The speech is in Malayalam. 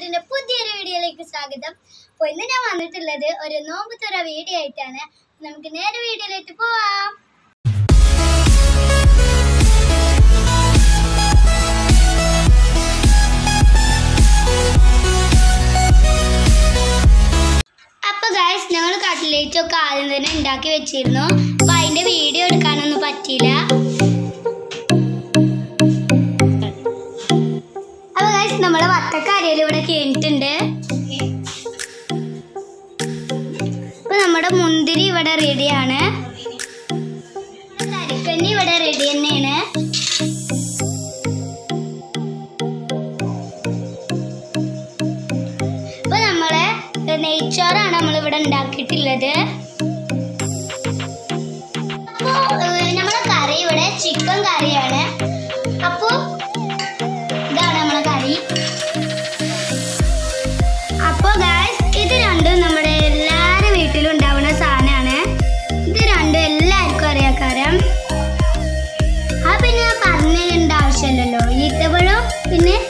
ചാനലിന്റെ പുതിയൊരു വീഡിയോയിലേക്ക് സ്വാഗതം അപ്പൊ ഇന്ന് ഞാൻ വന്നിട്ടുള്ളത് ഒരു നോമ്പ് തുറ വീഡിയോ ആയിട്ടാണ് നമുക്ക് നേരെ വീഡിയോയിലേക്ക് പോവാം അപ്പൊ ഗായ്സ് ഞങ്ങൾ കട്ട്ലേറ്റ് ഒക്കെ ആദ്യം തന്നെ ഉണ്ടാക്കി വെച്ചിരുന്നു അപ്പൊ അതിന്റെ വീഡിയോ എടുക്കാനൊന്നും പറ്റിയില്ല അപ്പൊ ഗായ്സ് നമ്മളെ വത്തക്കരിയൽ ഇവിടെ കഴിഞ്ഞിട്ടുണ്ട് അപ്പൊ നമ്മുടെ മുന്തിരി ഇവിടെ റെഡിയാണ് കരിക്കണ്ണി ഇവിടെ റെഡി തന്നെയാണ് അപ്പൊ നമ്മള് നെയ്ച്ചോറാണ് നമ്മൾ ഇവിടെ ഉണ്ടാക്കിയിട്ടുള്ളത് അപ്പോ ഏഹ്, നമ്മളെ കറി ഇവിടെ ചിക്കൻ കറിയാണ് അപ്പോ ഇതാണ് നമ്മളെ കറി അപ്പോ ഗായ്സ് ഇത് രണ്ടും നമ്മുടെ എല്ലാവരുടെ വീട്ടിലും ഉണ്ടാവുന്ന സാധനമാണ് ഇത് രണ്ടും എല്ലാവർക്കും അറിയാം കാരം ആ പിന്നെ പറഞ്ഞതിൻ്റെ ആവശ്യമില്ലല്ലോ ഈത്തപ്പഴം പിന്നെ